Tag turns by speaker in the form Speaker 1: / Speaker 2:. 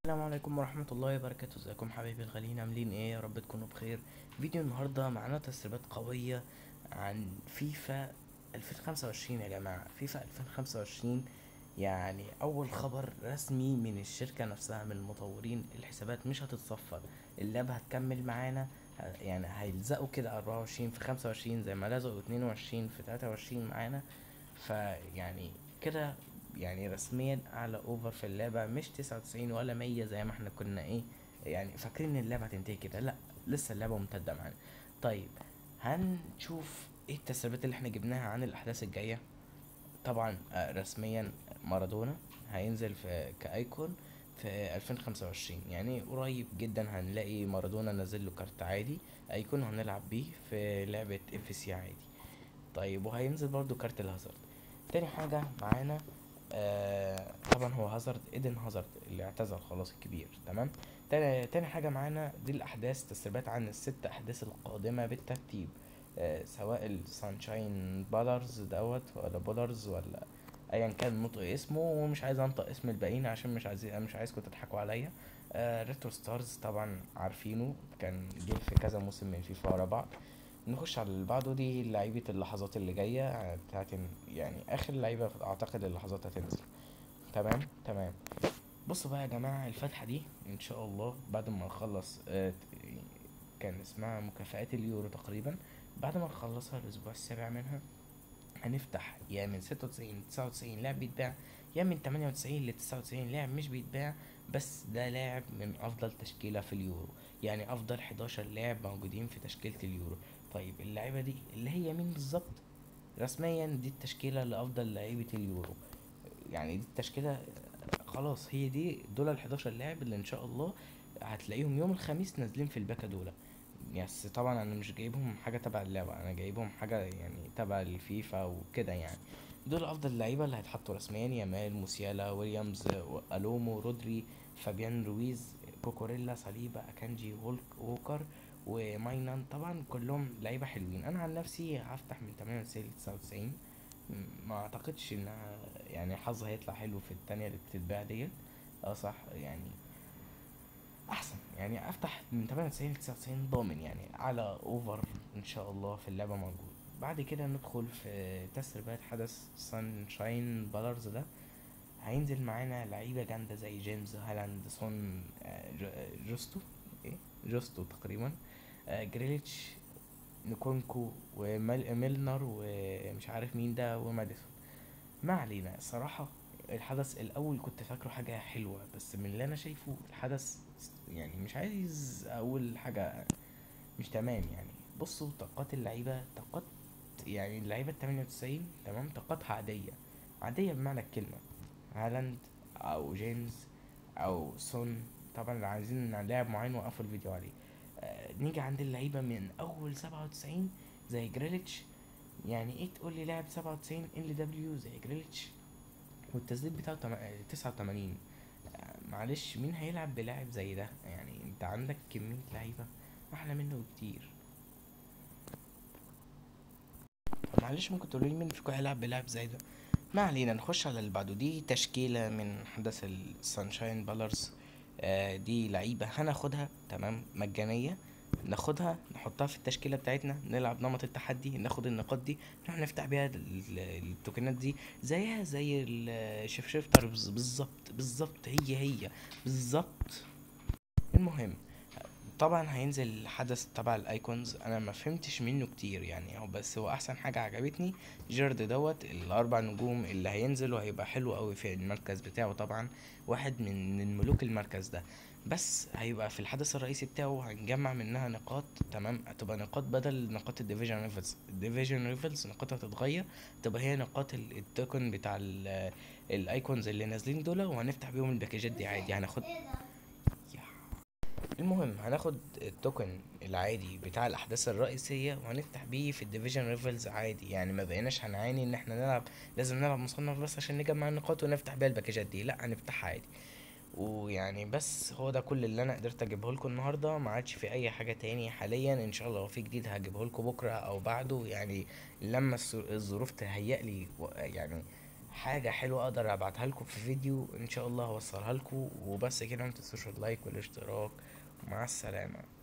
Speaker 1: السلام عليكم ورحمة الله وبركاته ازيكم حبايبي الغاليين عاملين ايه يا رب تكونوا بخير فيديو النهاردة معانا تسريبات قوية عن فيفا 2025 يا جماعة فيفا 2025 يعني اول خبر رسمي من الشركة نفسها من المطورين الحسابات مش هتتصفر اللعبة هتكمل معانا ه- يعني هيلزقوا كده 24 في 25 زي ما لزقوا 22 في 23 معانا فيعني كده يعني رسميا اعلى اوفر في اللعبه مش 99 ولا 100 زي ما احنا كنا ايه يعني فاكرين ان اللعبه هتنتهي كده لا لسه اللعبه ممتده معانا طيب هنشوف ايه التسريبات اللي احنا جبناها عن الاحداث الجايه طبعا آه، رسميا مارادونا هينزل في كايكون في 2025 يعني قريب جدا هنلاقي مارادونا نزل له كارت عادي ايكون هنلعب بيه في لعبه اف سي عادي طيب وهينزل برضو كارت الهازارد تاني حاجة معانا آه طبعا هو هازارد ايدن هازارد اللي اعتزل خلاص الكبير تمام تاني, تاني حاجة معانا دي الأحداث تسريبات عن الست أحداث القادمة بالترتيب آه سواء السانشاين بالرز دوت ولا بولرز ولا ايا كان نطق اسمه ومش عايز انطق اسم الباقيين عشان مش عايز مش عايزكم تضحكوا عليا آه ريترو ستارز طبعا عارفينه كان جه في كذا موسم من فيفا ورا بعض نخش على اللي بعده دي لعيبة اللحظات اللي جاية بتاعت يعني آخر لعيبة أعتقد اللحظات هتنزل تمام تمام بصوا بقى يا جماعة الفتحة دي إن شاء الله بعد ما نخلص آه، كان اسمها مكافآت اليورو تقريبا بعد ما نخلصها الأسبوع السابع منها هنفتح يا من ستة وتسعين تسعة وتسعين لاعب بيتباع يا من تمانية وتسعين لتسعة وتسعين لاعب مش بيتباع بس ده لاعب من أفضل تشكيلة في اليورو يعني أفضل حداشر لاعب موجودين في تشكيلة اليورو طيب اللعيبة دي اللي هي مين بالظبط رسميا دي التشكيلة لأفضل لعيبة اليورو يعني دي التشكيلة خلاص هي دي دول ال 11 لاعب اللي ان شاء الله هتلاقيهم يوم الخميس نازلين في الباكا دول بس طبعا انا مش جايبهم حاجه تبع اللعبه انا جايبهم حاجه يعني تبع الفيفا وكده يعني دول افضل اللعيبه اللي هيتحطوا رسميا يامال موسيالا ويليامز الومو رودري فابيان رويز كوكوريلا صليبا اكانجي وولك ووكر وماينان طبعا كلهم لعيبه حلوين انا عن نفسي هفتح من 98 ل 99 م- ما اعتقدش ان يعني حظ هيطلع حلو في التانية اللي بتتباع ديت اه صح يعني احسن يعني افتح من 98 ل 99 ضامن يعني على اوفر ان شاء الله في اللعبه موجود بعد كده ندخل في تسريبات حدث سانشاين بالرز ده هينزل معانا لعيبه جامده زي جيمس هالاند سون آه، جو- آه، جوستو ايه جوستو تقريبا آه، جريليتش نكونكو وميلنر ومش عارف مين ده وماديسون ما علينا الصراحة الحدث الأول كنت فاكره حاجة حلوة بس من اللي أنا شايفه الحدث يعني مش عايز أقول حاجة مش تمام يعني بصوا طاقات اللعيبة طاقات يعني اللعيبة التمانية وتسعين تمام طاقاتها عادية عادية بمعنى الكلمة هالاند أو جيمس أو سون طبعا لو عايزين لاعب معين وقفوا الفيديو عليه آه نيجي عند اللعيبة من أول سبعة وتسعين زي جريليتش يعني ايه تقول لي لاعب سبعة وتسعين ال دبليو زي جريليتش والتسديد بتاعه تسعة وتمانين معلش مين هيلعب بلاعب زي ده يعني انت عندك كمية لعيبة احلى منه بكتير طب معلش ممكن تقولوا لي مين فيكم هيلعب بلاعب زي ده ما علينا نخش على اللي بعده دي تشكيلة من حدث السانشاين بالرز آه دي لعيبة هناخدها تمام مجانية ناخدها نحطها في التشكيلة بتاعتنا نلعب نمط التحدي ناخد النقاط دي نروح نفتح بيها ال- ال- التوكنات دي زيها زي الشيف بالظبط بالظبط هي هي بالظبط المهم طبعا هينزل حدث تبع الايكونز انا ما فهمتش منه كتير يعني هو بس هو احسن حاجه عجبتني جيرد دوت الاربع نجوم اللي هينزل وهيبقى حلو قوي في المركز بتاعه طبعا واحد من من ملوك المركز ده بس هيبقى في الحدث الرئيسي بتاعه هنجمع منها نقاط تمام هتبقى نقاط بدل نقاط الديفيجن ريفلز الديفيجن ريفلز نقاطها هتتغير تبقى هي نقاط ال- التوكن بتاع ال- الايكونز اللي نازلين دول وهنفتح بيهم الباكجات دي عادي هناخد يا المهم هناخد التوكن العادي بتاع الاحداث الرئيسيه وهنفتح بيه في الديفيجن ريفلز عادي يعني ما بقيناش هنعاني ان احنا نلعب لازم نلعب مصنف بس عشان نجمع النقاط ونفتح بيها الباكجات دي لا هنفتحها عادي ويعني بس هو ده كل اللي انا قدرت اجيبه لكم النهارده ما عادش في اي حاجه تاني حاليا ان شاء الله لو في جديد هجيبه لكم بكره او بعده يعني لما الس- الظروف تهيأ لي و- يعني حاجة حلوة اقدر ابعتها لكم في فيديو ان شاء الله هوصلها لكم وبس كده متنسوش اللايك والاشتراك ومع السلامة